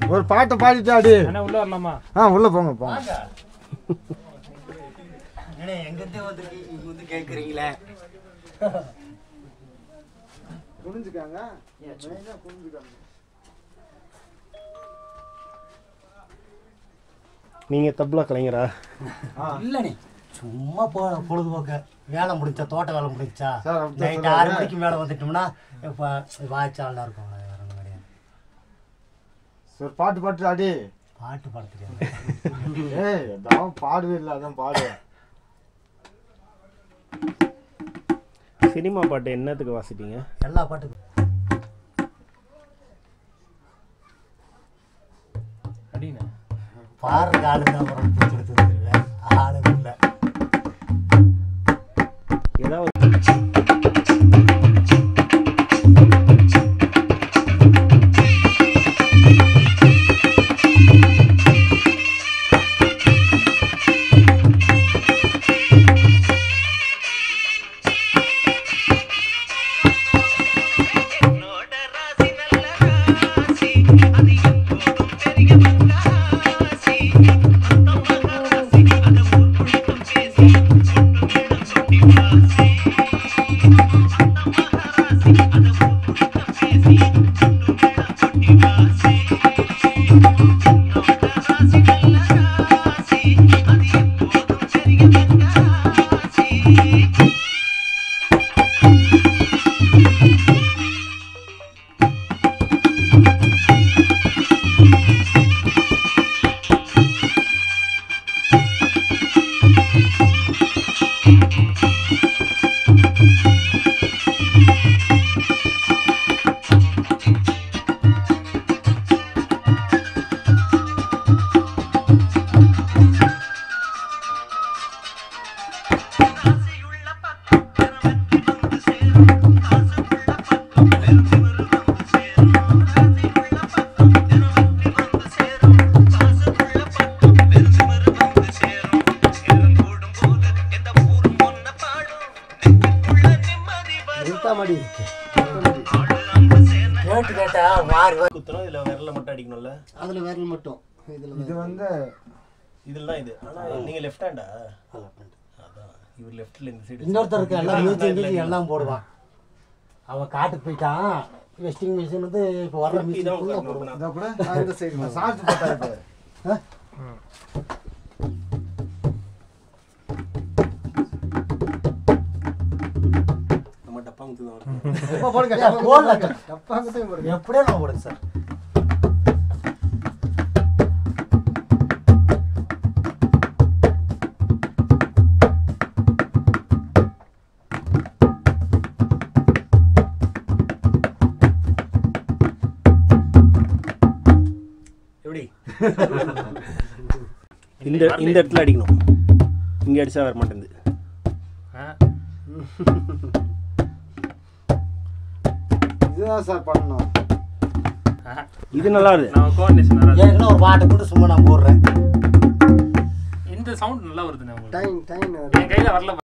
ஒரு பாட்டை பாடிட்டாடி அண்ணா உள்ள வரலாமா ஆ உள்ள போங்க போங்க என்ன எங்கிட்டே வந்து இங்க வந்து கேட்குறீங்களே குனிஞ்சுக்காங்க மெயினாக குனிஞ்சுக்காங்க நீங்க தப்லா கலைஞரா இல்லைண்ணே சும்மா போ பொழுதுபோக்க வேலை முடிச்சா தோட்ட வேலை முடிச்சா சார், அப்படிதான் நைட் ஆறு மணிக்கு மேலே வந்துட்டோம்னா இப்போ வாய்ச்சாலாம் இருக்கும் வேற ஒன்றும் கிடையாது சரி பாட்டு பாட்டு ஆடி பாட்டு பாட தெரியாது ஏய் அதான் பாடுவே இல்லை அதான் பாடு சினிமா பாட்டு என்னத்துக்கு வாசிப்பீங்க எல்லா பாட்டுக்கும் அப்படின்னு பாடுறதுக்கு ஆளு தான் அப்புறம் பிடிச்சி எடுத்து வந்துருவேன் ஆளு இல்லை ஏதாவது நிறுத்தாமடி இருக்கு கேட்டு கேட்டா மாறி குத்தணும் இதுல விரல மட்டும் அடிக்கணும்ல அதில் விரல் மட்டும் இதில் இது வந்து இதெல்லாம் இது ஆனா நீங்க லெஃப்ட் ஹேண்டா அதான் இவர் லெஃப்ட்ல இந்த சைடு இன்னொருத்தருக்கு எல்லாம் மியூசிக் மியூசிக் எல்லாம் போடுவான் அவன் காட்டுக்கு போயிட்டான் வெஸ்டிங் மிஷின் வந்து இப்போ வர்ற மியூசிக் ஃபுல்லாக போடுவான் இதை கூட ஆ, இந்த சைடு சார்ஜ் போட்டா இப்போ நம்ம டப்பாங்க தான் எப்போ போடுங்க ஏய், போடல. டப்பாங்கத்தையும் போடுங்க எப்படியே நான் போடுங்க சார் எப்படி இந்த இந்த இடத்துல அடிக்கணும் இங்க அடிச்சா வர மாட்டேங்குது இதுதான் சார் பண்ணணும் இது நல்லா இருக்கு நான் கோஆர்டினேஷன் வராது ஏற்கனவே ஒரு பாட்டை கூட சும்மா நான் போடுறேன் இந்த சவுண்ட் நல்லா வருதுண்ணே உங்களுக்கு டைம் டைம் என் கையில வரல